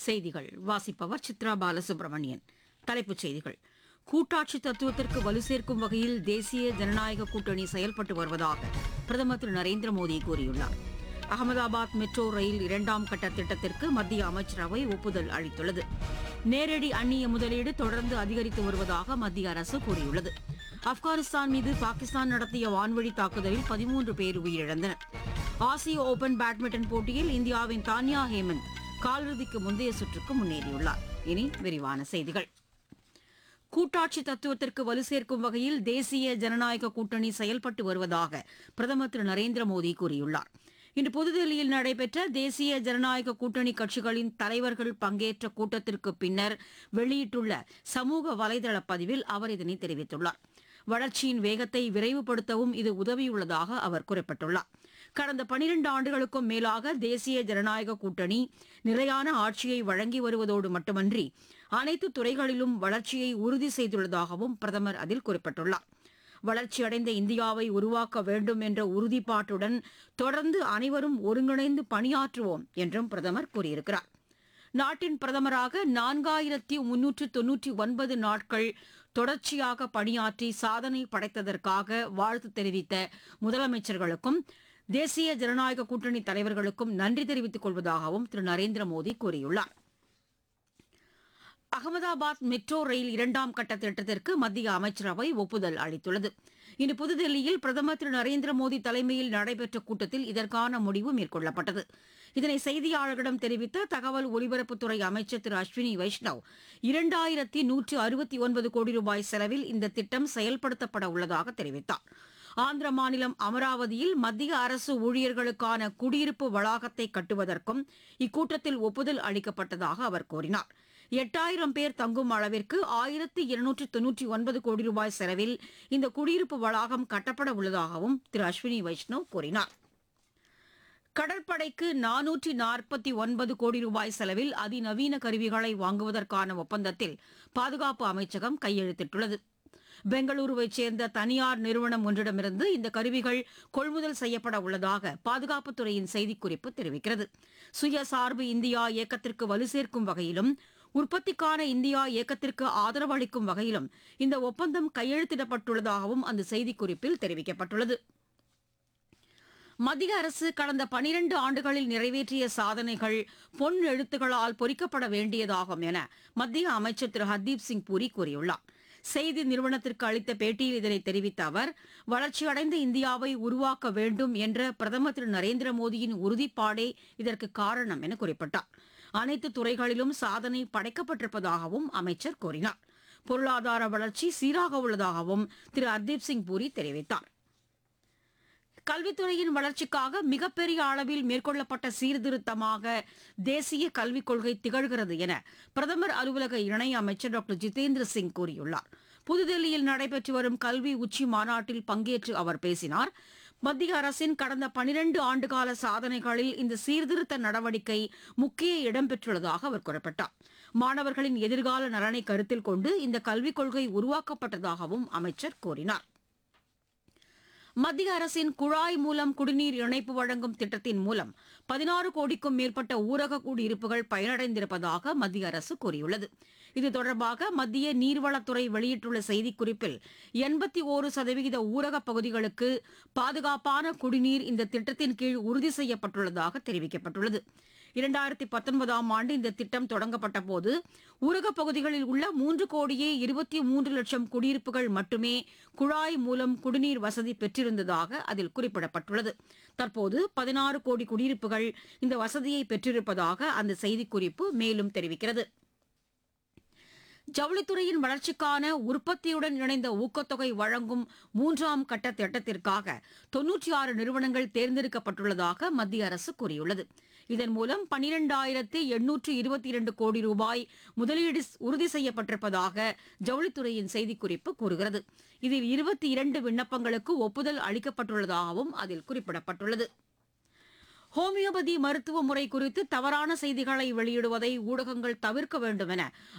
செய்திகள் வாசிப்பவர் சித்ரா பாலசுப்ரமணியன் தலைப்புச் செய்திகள் கூட்டாட்சி தத்துவத்திற்கு வலு சேர்க்கும் வகையில் தேசிய ஜனநாயக கூட்டணி செயல்பட்டு வருவதாக பிரதமர் திரு நரேந்திர மோடி கூறியுள்ளார் அகமதாபாத் மெட்ரோ ரயில் இரண்டாம் கட்ட திட்டத்திற்கு மத்திய அமைச்சரவை ஒப்புதல் அளித்துள்ளது நேரடி அந்நிய முதலீடு தொடர்ந்து அதிகரித்து வருவதாக மத்திய அரசு கூறியுள்ளது ஆப்கானிஸ்தான் மீது பாகிஸ்தான் நடத்திய வான்வழி தாக்குதலில் பதிமூன்று பேர் உயிரிழந்தனர் ஆசிய ஓபன் பேட்மிண்டன் போட்டியில் இந்தியாவின் தான்யா ஹேமந்த் காலிறுதிக்கு முந்தைய சுற்றுக்கு முன்னேறியுள்ளார் இனி விரிவான செய்திகள் கூட்டாட்சி தத்துவத்திற்கு வலு சேர்க்கும் வகையில் தேசிய ஜனநாயக கூட்டணி செயல்பட்டு வருவதாக பிரதமர் திரு நரேந்திர மோடி கூறியுள்ளார் இன்று புதுதில்லியில் நடைபெற்ற தேசிய ஜனநாயக கூட்டணி கட்சிகளின் தலைவர்கள் பங்கேற்ற கூட்டத்திற்கு பின்னர் வெளியிட்டுள்ள சமூக வலைதள பதிவில் அவர் இதனை தெரிவித்துள்ளார் வளர்ச்சியின் வேகத்தை விரைவுபடுத்தவும் இது உதவியுள்ளதாக அவர் குறிப்பிட்டுள்ளார் கடந்த பனிரண்டு ஆண்டுகளுக்கும் மேலாக தேசிய ஜனநாயக கூட்டணி நிலையான ஆட்சியை வழங்கி வருவதோடு மட்டுமன்றி அனைத்து துறைகளிலும் வளர்ச்சியை உறுதி செய்துள்ளதாகவும் பிரதமர் அதில் குறிப்பிட்டுள்ளார் வளர்ச்சியடைந்த இந்தியாவை உருவாக்க வேண்டும் என்ற உறுதிப்பாட்டுடன் தொடர்ந்து அனைவரும் ஒருங்கிணைந்து பணியாற்றுவோம் என்றும் பிரதமர் கூறியிருக்கிறார் நாட்டின் பிரதமராக நான்காயிரத்தி முன்னூற்று தொன்னூற்றி ஒன்பது நாட்கள் தொடர்ச்சியாக பணியாற்றி சாதனை படைத்ததற்காக வாழ்த்து தெரிவித்த முதலமைச்சர்களுக்கும் தேசிய ஜனநாயக கூட்டணி தலைவர்களுக்கும் நன்றி தெரிவித்துக் கொள்வதாகவும் திரு நரேந்திர மோடி கூறியுள்ளார் அகமதாபாத் மெட்ரோ ரயில் இரண்டாம் கட்ட திட்டத்திற்கு மத்திய அமைச்சரவை ஒப்புதல் அளித்துள்ளது இன்று புதுதில்லியில் பிரதமர் திரு நரேந்திர மோடி தலைமையில் நடைபெற்ற கூட்டத்தில் இதற்கான முடிவு மேற்கொள்ளப்பட்டது இதனை செய்தியாளர்களிடம் தெரிவித்த தகவல் ஒலிபரப்புத்துறை அமைச்சர் திரு அஸ்வினி வைஷ்ணவ் இரண்டாயிரத்தி நூற்று அறுபத்தி ஒன்பது கோடி ரூபாய் செலவில் இந்த திட்டம் செயல்படுத்தப்பட உள்ளதாக தெரிவித்தார் ஆந்திர மாநிலம் அமராவதியில் மத்திய அரசு ஊழியர்களுக்கான குடியிருப்பு வளாகத்தை கட்டுவதற்கும் இக்கூட்டத்தில் ஒப்புதல் அளிக்கப்பட்டதாக அவர் கூறினார் எட்டாயிரம் பேர் தங்கும் அளவிற்கு ஆயிரத்தி இருநூற்றி தொன்னூற்றி ஒன்பது கோடி ரூபாய் செலவில் இந்த குடியிருப்பு வளாகம் கட்டப்பட உள்ளதாகவும் திரு அஸ்வினி வைஷ்ணவ் கூறினார் கடற்படைக்கு நானூற்றி நாற்பத்தி ஒன்பது கோடி ரூபாய் செலவில் அதிநவீன கருவிகளை வாங்குவதற்கான ஒப்பந்தத்தில் பாதுகாப்பு அமைச்சகம் கையெழுத்திட்டுள்ளது பெங்களூருவைச் சேர்ந்த தனியார் நிறுவனம் ஒன்றிடமிருந்து இந்த கருவிகள் கொள்முதல் செய்யப்பட உள்ளதாக பாதுகாப்புத்துறையின் செய்திக்குறிப்பு தெரிவிக்கிறது சுயசார்பு இந்தியா இயக்கத்திற்கு வலு சேர்க்கும் வகையிலும் உற்பத்திக்கான இந்தியா இயக்கத்திற்கு ஆதரவு அளிக்கும் வகையிலும் இந்த ஒப்பந்தம் கையெழுத்திடப்பட்டுள்ளதாகவும் அந்த செய்திக்குறிப்பில் தெரிவிக்கப்பட்டுள்ளது மத்திய அரசு கடந்த பனிரண்டு ஆண்டுகளில் நிறைவேற்றிய சாதனைகள் பொன் எழுத்துக்களால் பொறிக்கப்பட வேண்டியதாகும் என மத்திய அமைச்சர் திரு ஹர்தீப் சிங் பூரி கூறியுள்ளார் செய்தி நிறுவனத்திற்கு அளித்த பேட்டியில் இதனை தெரிவித்த அவர் வளர்ச்சியடைந்த இந்தியாவை உருவாக்க வேண்டும் என்ற பிரதமர் திரு நரேந்திர மோடியின் உறுதிப்பாடே இதற்கு காரணம் என குறிப்பிட்டார் அனைத்து துறைகளிலும் சாதனை படைக்கப்பட்டிருப்பதாகவும் அமைச்சர் கூறினார் பொருளாதார வளர்ச்சி சீராக உள்ளதாகவும் திரு ஹர்தீப் சிங் பூரி தெரிவித்தார் கல்வித்துறையின் வளர்ச்சிக்காக மிகப்பெரிய அளவில் மேற்கொள்ளப்பட்ட சீர்திருத்தமாக தேசிய கல்விக் கொள்கை திகழ்கிறது என பிரதமர் அலுவலக இணையமைச்சர் டாக்டர் ஜிதேந்திர சிங் கூறியுள்ளார் புதுதில்லியில் நடைபெற்று வரும் கல்வி உச்சி மாநாட்டில் பங்கேற்று அவர் பேசினார் மத்திய அரசின் கடந்த பனிரண்டு ஆண்டுகால சாதனைகளில் இந்த சீர்திருத்த நடவடிக்கை முக்கிய இடம்பெற்றுள்ளதாக அவர் குறிப்பிட்டார் மாணவர்களின் எதிர்கால நலனை கருத்தில் கொண்டு இந்த கல்விக் கொள்கை உருவாக்கப்பட்டதாகவும் அமைச்சர் கூறினார் மத்திய அரசின் குழாய் மூலம் குடிநீர் இணைப்பு வழங்கும் திட்டத்தின் மூலம் பதினாறு கோடிக்கும் மேற்பட்ட ஊரக குடியிருப்புகள் பயனடைந்திருப்பதாக மத்திய அரசு கூறியுள்ளது இது தொடர்பாக மத்திய நீர்வளத்துறை வெளியிட்டுள்ள செய்திக்குறிப்பில் எண்பத்தி ஓரு சதவிகித ஊரகப் பகுதிகளுக்கு பாதுகாப்பான குடிநீர் இந்த திட்டத்தின் கீழ் உறுதி செய்யப்பட்டுள்ளதாக தெரிவிக்கப்பட்டுள்ளது இரண்டாயிரத்தி பத்தொன்பதாம் ஆண்டு இந்த திட்டம் தொடங்கப்பட்ட போது ஊரகப் பகுதிகளில் உள்ள மூன்று கோடியே இருபத்தி மூன்று லட்சம் குடியிருப்புகள் மட்டுமே குழாய் மூலம் குடிநீர் வசதி பெற்றிருந்ததாக அதில் குறிப்பிடப்பட்டுள்ளது தற்போது பதினாறு கோடி குடியிருப்புகள் இந்த வசதியை பெற்றிருப்பதாக அந்த செய்திக்குறிப்பு மேலும் தெரிவிக்கிறது ஜவுளித்துறையின் வளர்ச்சிக்கான உற்பத்தியுடன் இணைந்த ஊக்கத்தொகை வழங்கும் மூன்றாம் கட்ட திட்டத்திற்காக தொன்னூற்றி ஆறு நிறுவனங்கள் தேர்ந்தெடுக்கப்பட்டுள்ளதாக மத்திய அரசு கூறியுள்ளது இதன் மூலம் பனிரெண்டாயிரத்து எண்ணூற்று இருபத்தி இரண்டு கோடி ரூபாய் முதலீடு உறுதி செய்யப்பட்டிருப்பதாக ஜவுளித்துறையின் செய்திக்குறிப்பு கூறுகிறது இதில் இருபத்தி இரண்டு விண்ணப்பங்களுக்கு ஒப்புதல் அளிக்கப்பட்டுள்ளதாகவும் அதில் குறிப்பிடப்பட்டுள்ளது ஹோமியோபதி மருத்துவ முறை குறித்து தவறான செய்திகளை வெளியிடுவதை ஊடகங்கள் தவிர்க்க வேண்டும் என